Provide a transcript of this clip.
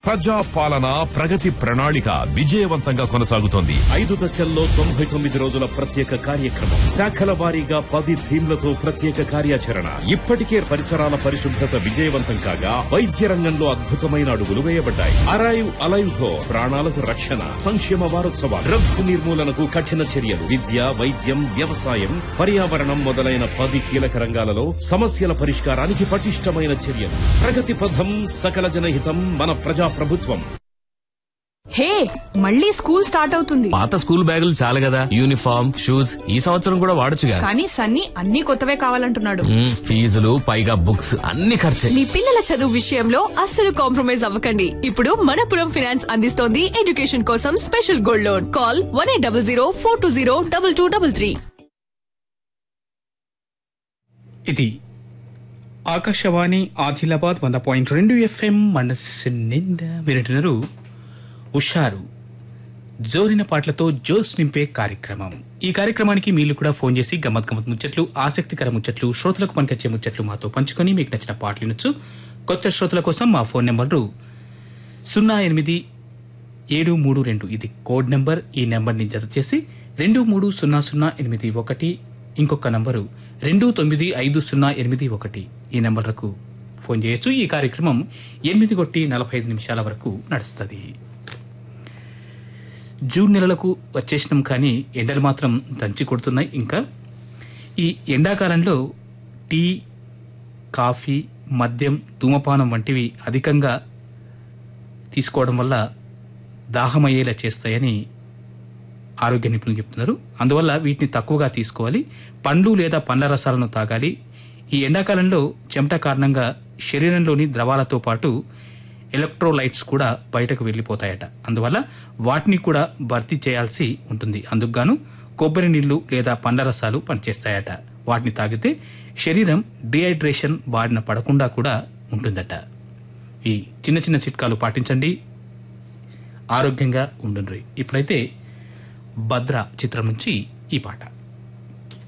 ప్రజా పాలన ప్రగతి ప్రణాళిక విజయవంతంగా కొనసాగుతోంది ఐదు దశల్లో తొంభై తొమ్మిది రోజుల ప్రత్యేక కార్యక్రమం శాఖల వారీగా పది థీమ్లతో ప్రత్యేక కార్యాచరణ ఇప్పటికే పరిసరాల పరిశుభ్రత విజయవంతం కాగా వైద్య రంగంలో అద్భుతమైన అడుగులు వేయబడ్డాయి అరైవ్ అలైవ్ తో ప్రాణాలకు రక్షణ సంక్షేమ వారోత్సవాలు డ్రగ్స్ నిర్మూలనకు కఠిన చర్యలు విద్య వైద్యం వ్యవసాయం పర్యావరణం మొదలైన పది కీలక రంగాలలో సమస్యల పరిష్కారానికి పటిష్టమైన చర్యలు ప్రగతి పథం సకల జనహితం మన ప్రజా ప్రభుత్వం హే మళ్ళీ స్కూల్ స్టార్ట్ అవుతుంది పాత స్కూల్ బ్యాగులు చాలు కదా యూనిఫామ్ షూస్ ఈ సంవత్సరం కూడా వాడొచ్చుగా కానీ సన్నీ అన్ని కొత్తవే కావాలంటున్నాడు మ్మ్, ఫీజులు పైగా బుక్స్ అన్ని ఖర్చే మీ పిల్లల చదువు విషయంలో అస్సలు కాంప్రమైజ్ అవ్వకండి ఇప్పుడు మనపురం ఫైనాన్స్ అందిస్తోంది ఎడ్యుకేషన్ కోసం special gold loan call one eight double zero four two zero double two double three ఇది ఆకాశవాణి ఆదిలాబాద్ వంద పాయింట్ రెండు ఎఫ్ఎం మనస్సు నిండా మీరంటున్నారు ఉషారు జోరిన పాటలతో జోస్ నింపే కార్యక్రమం ఈ కార్యక్రమానికి మీరు కూడా ఫోన్ చేసి గమ్మత్ గమ్మత్ ముచ్చట్లు ఆసక్తికర ముచ్చట్లు శ్రోతలకు పనికొచ్చే ముచ్చట్లు మాతో పంచుకొని మీకు నచ్చిన పాటలు వినొచ్చు కొత్త శ్రోతల కోసం మా ఫోన్ నెంబరు సున్నా ఎనిమిది ఏడు మూడు రెండు ఇది కోడ్ నెంబర్ ఈ నెంబర్ని జత చేసి రెండు మూడు సున్నా సున్నా ఎనిమిది ఒకటి ఇంకొక నంబరు రెండు తొమ్మిది ఐదు సున్నా ఎనిమిది ఒకటి ఈ నెంబర్లకు ఫోన్ చేయొచ్చు ఈ కార్యక్రమం ఎనిమిది కొట్టి నలభై ఐదు నిమిషాల వరకు నడుస్తుంది జూన్ నెలలకు వచ్చేసినాం కానీ ఎండలు మాత్రం దంచి కొడుతున్నాయి ఇంకా ఈ ఎండాకాలంలో టీ కాఫీ మద్యం ధూమపానం వంటివి అధికంగా తీసుకోవడం వల్ల దాహమయ్యేలా చేస్తాయని ఆరోగ్య నిపుణులు చెప్తున్నారు అందువల్ల వీటిని తక్కువగా తీసుకోవాలి పండ్లు లేదా పండ్ల రసాలను తాగాలి ఈ ఎండాకాలంలో చెమట కారణంగా శరీరంలోని ద్రవాలతో పాటు ఎలక్ట్రోలైట్స్ కూడా బయటకు వెళ్ళిపోతాయట అందువల్ల వాటిని కూడా భర్తీ చేయాల్సి ఉంటుంది అందుకుగాను కొబ్బరి నీళ్లు లేదా పండ్ల రసాలు పనిచేస్తాయట వాటిని తాగితే శరీరం డిహైడ్రేషన్ బారిన పడకుండా కూడా ఉంటుందట ఈ చిన్న చిన్న చిట్కాలు పాటించండి ఆరోగ్యంగా ఉండుండ్రి ఇప్పుడైతే భద్ర చిత్రం నుంచి ఈ పాట